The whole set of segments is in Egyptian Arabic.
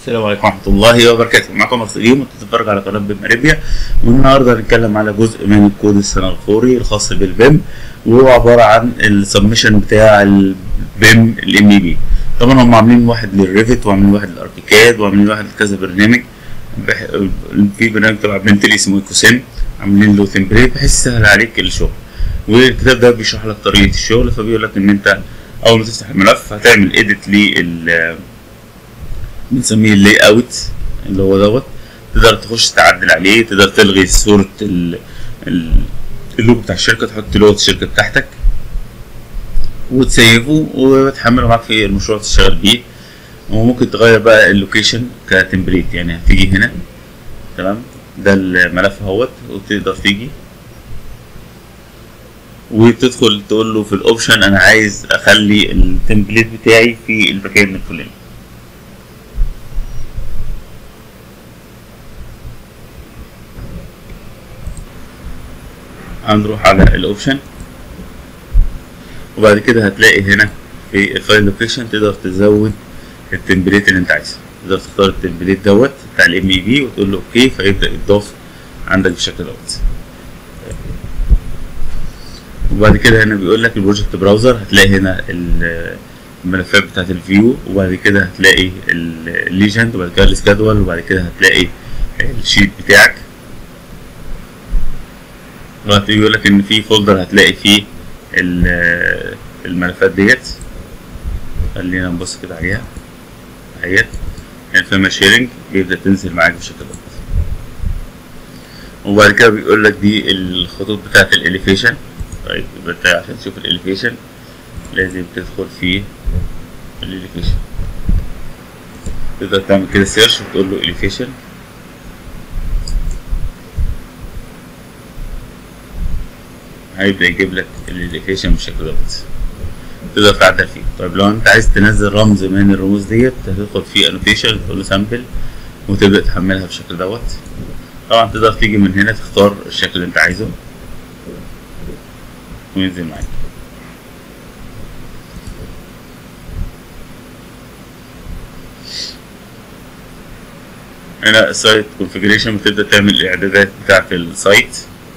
السلام عليكم ورحمة الله وبركاته معكم مرسلين وانت بتتفرج على قناة بيم اريبيا والنهاردة هنتكلم على جزء من الكود السنغافوري الخاص بالبيم وهو عبارة عن السبمشن بتاع البيم الام اي بي طبعا هم عاملين واحد للريفت وعاملين واحد للاركيكاد وعاملين واحد لكذا برنامج بح... في برنامج تبع بنتلي اسمه ايكوسيم عاملين له تمبليت بحيث يسهل عليك الشغل والكتاب ده بيشرح لك طريقة الشغل فبيقول لك ان انت اول ما تفتح الملف هتعمل اديت لل بنسميه اللاي اوت اللي هو دوت تقدر تخش تعدل عليه تقدر تلغي صورة ال- ال- اللوجو بتاع الشركة تحط لغة الشركة بتاعتك وتسيفه وتحمله معاك في المشروع اللي تشتغل بيه وممكن تغير بقى اللوكيشن كتمبليت يعني هتيجي هنا تمام ده الملف اهوت وتقدر تيجي وتدخل تقول له في الاوبشن انا عايز اخلي التمبليت بتاعي في المكان الفلاني هنروح على الاوبشن وبعد كده هتلاقي هنا في الفايل لوكيشن تقدر تزود التمبليت اللي انت عايزه تقدر تختار التمبليت دوت بتاع الام اي بي وتقول له اوكي فيبدا يتضاف عندك بالشكل دوت وبعد كده هنا بيقول لك البروجكت براوزر هتلاقي هنا ال- الملفات بتاعت الفيو وبعد كده هتلاقي الليجند وبعد كده السكادول وبعد كده هتلاقي الشيت بتاعك دلوقتي بيقول لك ان في فولدر هتلاقي فيه ال- الملفات ديت خلينا نبص كده عليها اهيت الفيلم شيرنج بيبدا تنزل معاك بالشكل ده وبعد كده بيقول لك دي الخطوط بتاعت الاليفيشن طيب يبقى انت عشان تشوف الاليفيشن لازم تدخل في الاليفيشن تقدر تعمل كده سيرش وتقول له اليفيشن هيبدأ يجيب لك الاليفيشن بالشكل دوت تقدر تعدل فيه طيب لو انت عايز تنزل رمز من الرموز ديت هتدخل في انوتيشن تقول له سامبل وتبدأ تحملها بالشكل دوت طبعا تقدر تيجي من هنا تختار الشكل اللي انت عايزه وينزل معاك هنا السايت كونفيجريشن بتبدأ تعمل الإعدادات بتاعة السايت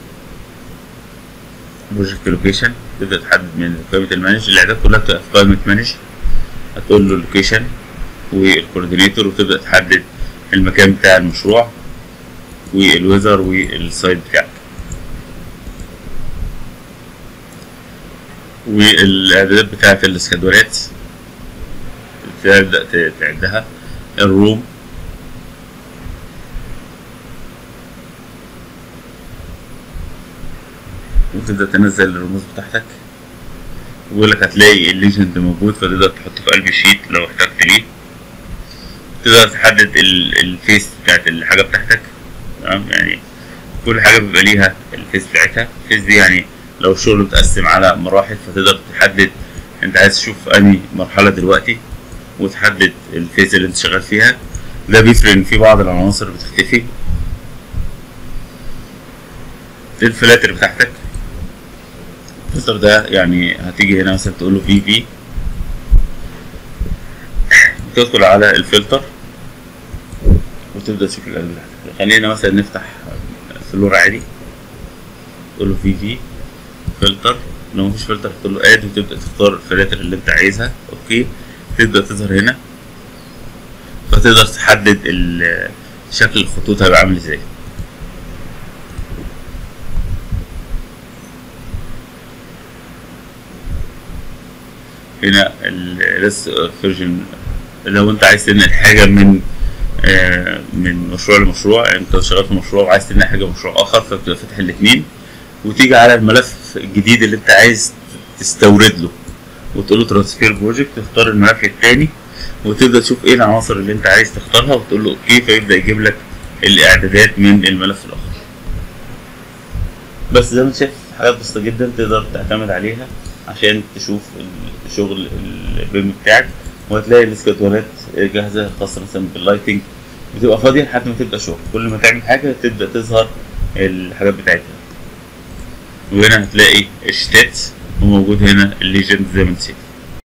بروجكت لوكيشن تبدأ تحدد من قائمة المانج الإعدادات كلها بتبقى في قائمة مانج هتقول له لوكيشن والكوردينيتور وتبدأ تحدد المكان بتاع المشروع والويزر والسايت بتاعك والاعدادات بتاعت الاسكادولات تبدأ ت- تعدها الروم وتبدأ تنزل الرموز بتاعتك ويقول لك هتلاقي الليجند موجود فتقدر تحطه في قلب الشيت لو احتجت ليه تقدر تحدد ال- الفيس بتاعت الحاجة بتاعتك تمام يعني كل حاجة بيبقى ليها الفيس بتاعتها الفيس دي يعني لو الشغل متقسم على مراحل فتقدر تحدد انت عايز تشوف انهي مرحلة دلوقتي وتحدد الفيز اللي انت شغال فيها ده بيفرق ان في بعض العناصر بتختفي الفلاتر بتاعتك الفلتر ده يعني هتيجي هنا مثلا تقول له في في تدخل على الفلتر وتبدا تشوف القلب بتاعتك خلينا مثلا نفتح فلور عادي تقول له في في فلتر لو مفيش فلتر تقول له اد وتبدا تختار الفلاتر اللي انت عايزها اوكي تبدا تظهر هنا فتقدر تحدد ال- شكل الخطوط هيبقى عامل ازاي هنا الريس فيرجن لو انت عايز تنقل حاجه من آه، من مشروع لمشروع يعني انت شغال في مشروع وعايز تنقل حاجه لمشروع اخر فبتبقى فاتح الاثنين وتيجي على الملف الجديد اللي انت عايز تستورد له وتقول له ترانسفير بروجكت تختار الملف الثاني وتبدا تشوف ايه العناصر اللي انت عايز تختارها وتقول له اوكي فيبدا يجيب لك الاعدادات من الملف الاخر بس زي ما انت شايف حاجات بسيطه جدا تقدر تعتمد عليها عشان تشوف الشغل البيم بتاعك وهتلاقي الاسكادولات جاهزه خاصه مثلا باللايتنج بتبقى فاضيه لحد ما تبدا شغل كل ما تعمل حاجه تبدا تظهر الحاجات بتاعتها وهنا هتلاقي الشتات وموجود هنا الليجند زي ما انت شايف